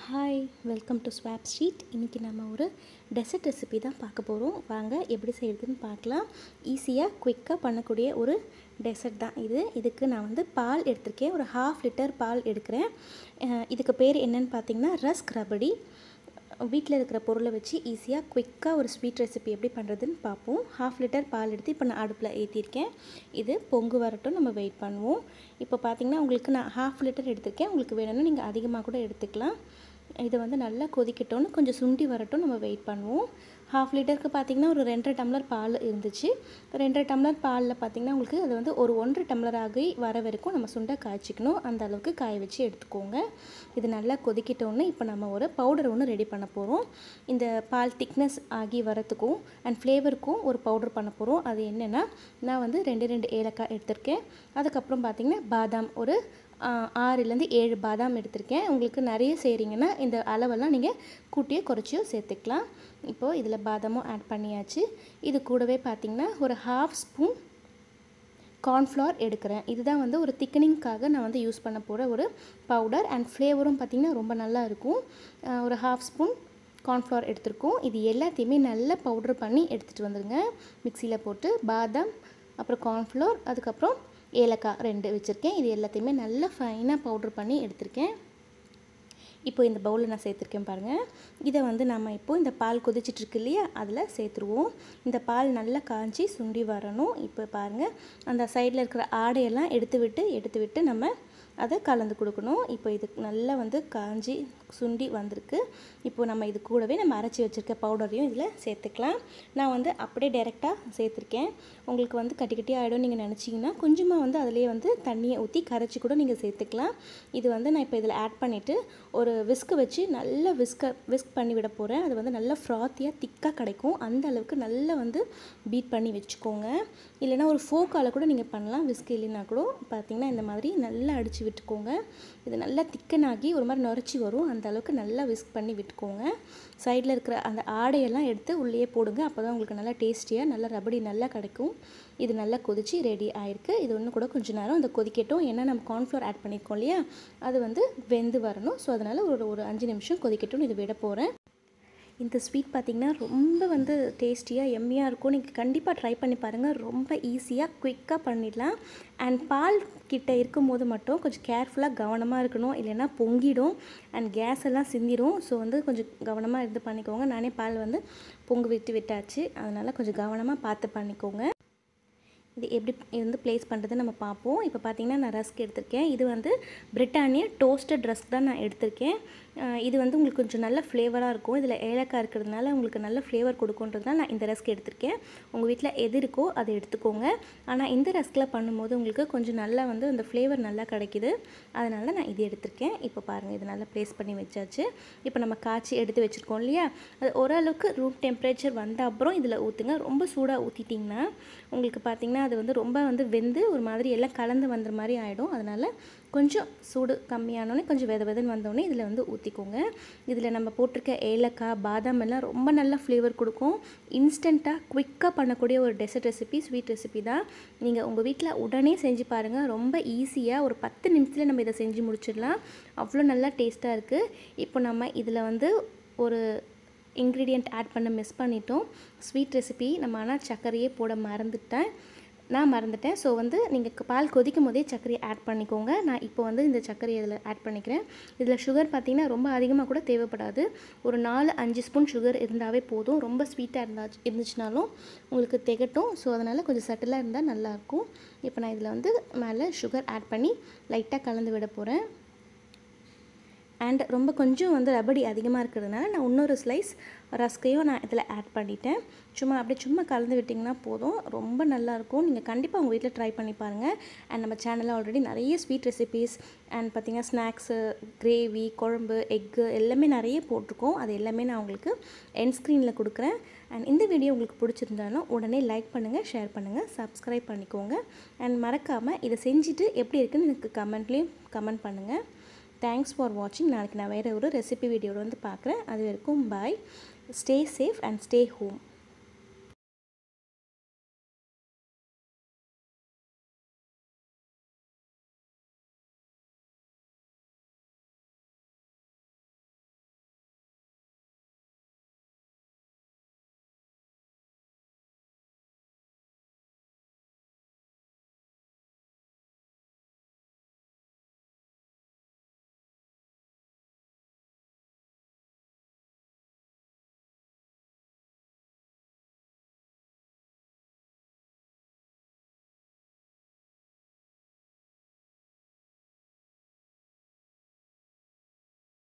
hi welcome to Swap Street இன்றைக்கி நம்ம ஒரு டெசர்ட் ரெசிபி தான் பார்க்க போகிறோம் வாங்க எப்படி செய்கிறதுன்னு பார்க்கலாம் ஈஸியாக குயிக்காக பண்ணக்கூடிய ஒரு டெசர்ட் தான் இது இதுக்கு நான் வந்து பால் எடுத்திருக்கேன் ஒரு ஹாஃப் லிட்டர் பால் எடுக்கிறேன் அஹ் இதுக்கு பேர் என்னன்னு பார்த்தீங்கன்னா ரஸ்க் ரபடி வீட்டில் இருக்கிற பொருளை வச்சு ஈஸியாக குயிக்காக ஒரு ஸ்வீட் ரெசிபி எப்படி பண்ணுறதுன்னு பார்ப்போம் ஹாஃப் லிட்டர் பால் எடுத்து இப்போ நான் அடுப்பில் ஏற்றிருக்கேன் இது பொங்கு வரட்டும் நம்ம வெயிட் பண்ணுவோம் இப்போ பார்த்தீங்கன்னா உங்களுக்கு நான் ஹாஃப் லிட்டர் எடுத்திருக்கேன் உங்களுக்கு வேணும்னா நீங்கள் அதிகமாக கூட எடுத்துக்கலாம் இது வந்து நல்லா கொதிக்கட்டும்னு கொஞ்சம் சுண்டி வரட்டும் நம்ம வெயிட் பண்ணுவோம் ஹாஃப் லிட்டருக்கு பார்த்தீங்கன்னா ஒரு ரெண்டரை டம்ளர் பால் இருந்துச்சு ரெண்டரை டம்ளர் பாலில் பார்த்தீங்கன்னா உங்களுக்கு அது வந்து ஒரு ஒன்றரை டம்ளர் ஆகி வர வரைக்கும் நம்ம சுண்டை காய்ச்சிக்கணும் அந்த அளவுக்கு காய வச்சு எடுத்துக்கோங்க இது நல்லா கொதிக்கிட்டோன்னே இப்போ நம்ம ஒரு பவுடர் ஒன்று ரெடி பண்ண போகிறோம் இந்த பால் திக்னஸ் ஆகி வரத்துக்கும் அண்ட் ஃப்ளேவருக்கும் ஒரு பவுடர் பண்ண போகிறோம் அது என்னென்னா நான் வந்து ரெண்டு ரெண்டு ஏலக்காய் எடுத்திருக்கேன் அதுக்கப்புறம் பார்த்தீங்கன்னா பாதாம் ஒரு ஆறுலேருந்து ஏழு பாதாம் எடுத்திருக்கேன் உங்களுக்கு நிறைய செய்கிறீங்கன்னா இந்த அளவெல்லாம் நீங்கள் கூட்டியோ குறைச்சியோ சேர்த்துக்கலாம் இப்போது இதில் பாதாமும் ஆட் பண்ணியாச்சு இது கூடவே பார்த்திங்கன்னா ஒரு ஹாஃப் ஸ்பூன் கார்ன்ஃப்ளவர் எடுக்கிறேன் இதுதான் வந்து ஒரு திக்கனிங்க்காக நான் வந்து யூஸ் பண்ண போகிற ஒரு பவுடர் அண்ட் ஃப்ளேவரும் பார்த்திங்கன்னா ரொம்ப நல்லா இருக்கும் ஒரு ஹாஃப் ஸ்பூன் கார்ன்ஃப்ளவர் எடுத்திருக்கோம் இது எல்லாத்தையுமே நல்லா பவுடர் பண்ணி எடுத்துகிட்டு வந்துடுங்க மிக்சியில் போட்டு பாதாம் அப்புறம் கார்ன்ஃப்ளவர் அதுக்கப்புறம் ஏலக்காய் ரெண்டு வச்சுருக்கேன் இது எல்லாத்தையுமே நல்லா ஃபைனாக பவுட்ரு பண்ணி எடுத்திருக்கேன் இப்போ இந்த பவுலில் நான் சேர்த்துருக்கேன் பாருங்கள் இதை வந்து நம்ம இப்போது இந்த பால் கொதிச்சிட்ருக்கு இல்லையா அதில் சேர்த்துருவோம் இந்த பால் நல்லா காஞ்சி சுண்டி வரணும் இப்போ பாருங்கள் அந்த சைடில் இருக்கிற ஆடையெல்லாம் எடுத்து விட்டு எடுத்து விட்டு நம்ம அதை கலந்து கொடுக்கணும் இப்போ இது நல்லா வந்து காஞ்சி சுண்டி வந்திருக்கு இப்போ நம்ம இது கூடவே நம்ம அரைச்சி வச்சுருக்க பவுடரையும் இதில் சேர்த்துக்கலாம் நான் வந்து அப்படியே டைரெக்டாக சேர்த்துருக்கேன் உங்களுக்கு வந்து கட்டி கட்டி ஆகிடும் நீங்கள் நினச்சிங்கன்னா கொஞ்சமாக வந்து அதிலே வந்து தண்ணியை ஊற்றி கரைச்சி கூட நீங்கள் சேர்த்துக்கலாம் இது வந்து நான் இப்போ இதில் ஆட் பண்ணிவிட்டு ஒரு விஸ்க்கு வச்சு நல்லா விஸ்க விஸ்க் பண்ணி விட போகிறேன் அது வந்து நல்லா ஃப்ராத்தியாக திக்காக கிடைக்கும் அந்த அளவுக்கு நல்லா வந்து பீட் பண்ணி வச்சுக்கோங்க இல்லைனா ஒரு ஃபோக்கால் கூட நீங்கள் பண்ணலாம் விஸ்க் இல்லைன்னா கூட பார்த்தீங்கன்னா இந்த மாதிரி நல்லா அடித்து விட்டுக்கோங்க இது நல்லா திக்கனாகி ஒரு மாதிரி நுரைச்சி வரும் அந்த அளவுக்கு நல்லா விஸ்க் பண்ணி விட்டுக்கோங்க சைடில் இருக்கிற அந்த ஆடையெல்லாம் எடுத்து உள்ளே போடுங்க அப்போ தான் உங்களுக்கு நல்லா டேஸ்டியாக நல்லா ரபடி நல்லா கிடைக்கும் இது நல்லா கொதிச்சு ரெடி ஆயிருக்கு இது ஒன்று கூட கொஞ்சம் நேரம் அந்த கொதிக்கட்டும் ஏன்னா நம்ம கார்ன்ஃப்ளவர் ஆட் பண்ணியிருக்கோம் இல்லையா அது வந்து வெந்து வரணும் ஸோ அதனால் ஒரு ஒரு அஞ்சு நிமிஷம் கொதிக்கட்டும் இது விட போகிறேன் இந்த ஸ்வீட் பார்த்திங்கன்னா ரொம்ப வந்து டேஸ்டியாக எம்மியாக இருக்கும் நீங்கள் கண்டிப்பாக ட்ரை பண்ணி பாருங்கள் ரொம்ப ஈஸியாக குயிக்காக பண்ணிடலாம் அண்ட் பால் கிட்ட இருக்கும்போது மட்டும் கொஞ்சம் கேர்ஃபுல்லாக கவனமாக இருக்கணும் இல்லைன்னா பொங்கிடும் அண்ட் கேஸ் எல்லாம் சிந்திரும் ஸோ வந்து கொஞ்சம் கவனமாக இருந்து பண்ணிக்கோங்க நானே பால் வந்து பொங்கு விட்டு விட்டாச்சு அதனால் கொஞ்சம் கவனமாக பார்த்து பண்ணிக்கோங்க இது எப்படி வந்து ப்ளேஸ் பண்ணுறது நம்ம பார்ப்போம் இப்போ பார்த்தீங்கன்னா நான் ரஸ்க் எடுத்திருக்கேன் இது வந்து பிரிட்டானியா டோஸ்டட் ரஸ்க் தான் நான் எடுத்திருக்கேன் இது வந்து உங்களுக்கு கொஞ்சம் நல்ல ஃப்ளேவராக இருக்கும் இதில் ஏலக்காய் இருக்கிறதுனால உங்களுக்கு நல்ல ஃப்ளேவர் கொடுக்குன்றதுனால நான் இந்த ரஸ்க் எடுத்திருக்கேன் உங்கள் வீட்டில் எது இருக்கோ அதை எடுத்துக்கோங்க ஆனால் இந்த ரஸ்கில் பண்ணும்போது உங்களுக்கு கொஞ்சம் நல்லா வந்து அந்த ஃப்ளேவர் நல்லா கிடைக்கிது அதனால நான் இது எடுத்திருக்கேன் இப்போ பாருங்கள் இது நல்லா ப்ளேஸ் பண்ணி வச்சாச்சு இப்போ நம்ம காய்ச்சி எடுத்து வச்சுருக்கோம் இல்லையா அது ஓரளவுக்கு ரூம் டெம்பரேச்சர் வந்த அப்புறம் இதில் ஊற்றுங்க ரொம்ப சூடாக ஊற்றிட்டிங்கன்னா உங்களுக்கு பார்த்திங்கன்னா அது வந்து ரொம்ப வந்து வெந்து ஒரு மாதிரி எல்லாம் கலந்து வந்த மாதிரி ஆகிடும் அதனால் கொஞ்சம் சூடு கம்மியானோடனே கொஞ்சம் வெத வெதன்னு வந்தோடனே இதில் வந்து ஊற்றிக்கோங்க இதில் நம்ம போட்டிருக்க ஏலக்காய் பாதாம் எல்லாம் ரொம்ப நல்ல ஃப்ளேவர் கொடுக்கும் இன்ஸ்டண்ட்டாக குயிக்காக பண்ணக்கூடிய ஒரு டெசர்ட் ரெசிபி ஸ்வீட் ரெசிபி தான் நீங்கள் உங்கள் வீட்டில் உடனே செஞ்சு பாருங்கள் ரொம்ப ஈஸியாக ஒரு பத்து நிமிஷத்தில் நம்ம இதை செஞ்சு முடிச்சிடலாம் அவ்வளோ நல்லா டேஸ்ட்டாக இருக்குது இப்போ நம்ம இதில் வந்து ஒரு இன்க்ரீடியண்ட் ஆட் பண்ண மிஸ் பண்ணிட்டோம் ஸ்வீட் ரெசிபி நம்ம ஆனால் சர்க்கரையே போட மறந்துட்டேன் நான் மறந்துட்டேன் ஸோ வந்து நீங்கள் பால் கொதிக்கும் போதே சர்க்கரையை ஆட் பண்ணிக்கோங்க நான் இப்போ வந்து இந்த சர்க்கரையை இதில் ஆட் பண்ணிக்கிறேன் இதில் சுகர் பார்த்திங்கன்னா ரொம்ப அதிகமாக கூட தேவைப்படாது ஒரு நாலு அஞ்சு ஸ்பூன் சுகர் இருந்தாவே போதும் ரொம்ப ஸ்வீட்டாக இருந்தா இருந்துச்சுனாலும் உங்களுக்கு திகட்டும் ஸோ அதனால் கொஞ்சம் சட்டிலாக இருந்தால் நல்லாயிருக்கும் இப்போ நான் இதில் வந்து மேலே சுகர் ஆட் பண்ணி லைட்டாக கலந்து விட போகிறேன் அண்ட் ரொம்ப கொஞ்சம் வந்து ரபடி அதிகமாக இருக்கிறதுனால நான் இன்னொரு ஸ்லைஸ் ரஸ்கையும் நான் இதில் ஆட் பண்ணிட்டேன் சும்மா அப்படியே சும்மா கலந்து விட்டிங்கன்னா போதும் ரொம்ப நல்லாயிருக்கும் நீங்கள் கண்டிப்பாக உங்கள் வீட்டில் ட்ரை பண்ணி பாருங்கள் அண்ட் நம்ம சேனலில் ஆல்ரெடி நிறைய ஸ்வீட் ரெசிபீஸ் அண்ட் பார்த்திங்கன்னா ஸ்நாக்ஸு கிரேவி குழம்பு எக்கு எல்லாமே நிறைய போட்டிருக்கோம் அது எல்லாமே நான் உங்களுக்கு என் ஸ்க்ரீனில் கொடுக்குறேன் அண்ட் இந்த வீடியோ உங்களுக்கு பிடிச்சிருந்தாலும் உடனே லைக் பண்ணுங்கள் ஷேர் பண்ணுங்கள் சப்ஸ்கிரைப் பண்ணிக்கோங்க அண்ட் மறக்காமல் இதை செஞ்சுட்டு எப்படி இருக்குன்னு எனக்கு கமெண்ட்லேயும் கமெண்ட் பண்ணுங்கள் தேங்க்ஸ் ஃபார் வாட்சிங் நாளைக்கு நான் வேறு ஒரு ரெசிபி வீடியோவில் வந்து பார்க்குறேன் அது வரைக்கும் bye stay safe and stay home